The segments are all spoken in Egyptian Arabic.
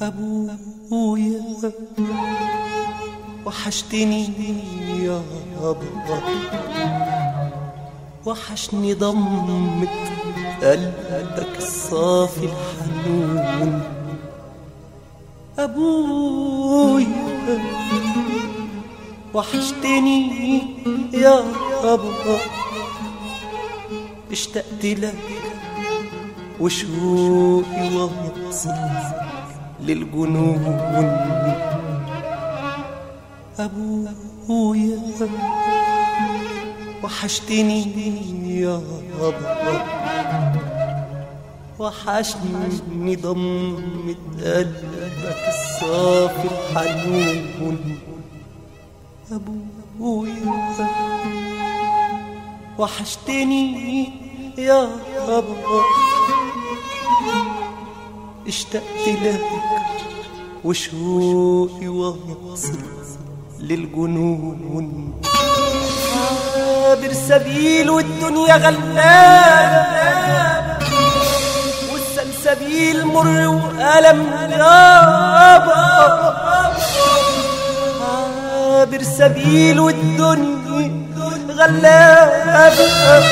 أبويا وحشتني يا بابا وحشني ضمة قلبك الصافي الحنون أبويا وحشتني يا بابا اشتقت لك وشوقي واصل للجنون أبويا وحشتني يا بابا وحشني ضمة قلبك الصافي الحنون أبويا وحشتني يا بابا اشتقت لك وشوقي واصل للجنون عابر سبيل والدنيا غلاب والسلسبيل مر وألم يابا عابر سبيل والدنيا غلاب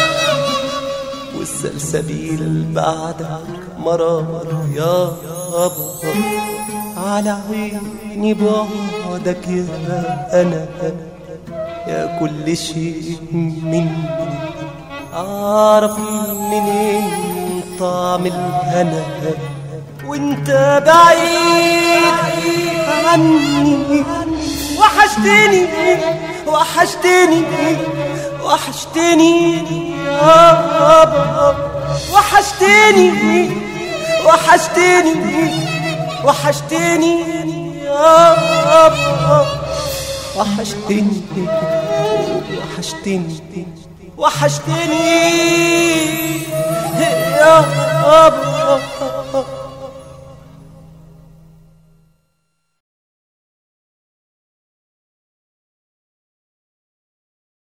والسلسبيل بعدك مرار يا أبا على عيني بعدك يا أنا يا كل شيء مني أعرف منين طعم الهنا وانت بعيد عني وحشتني وحشتني وحشتني يا بابا وحشتني وحشتني وحشتني يا بابا وحشتني وحشتني وحشتني يا بابا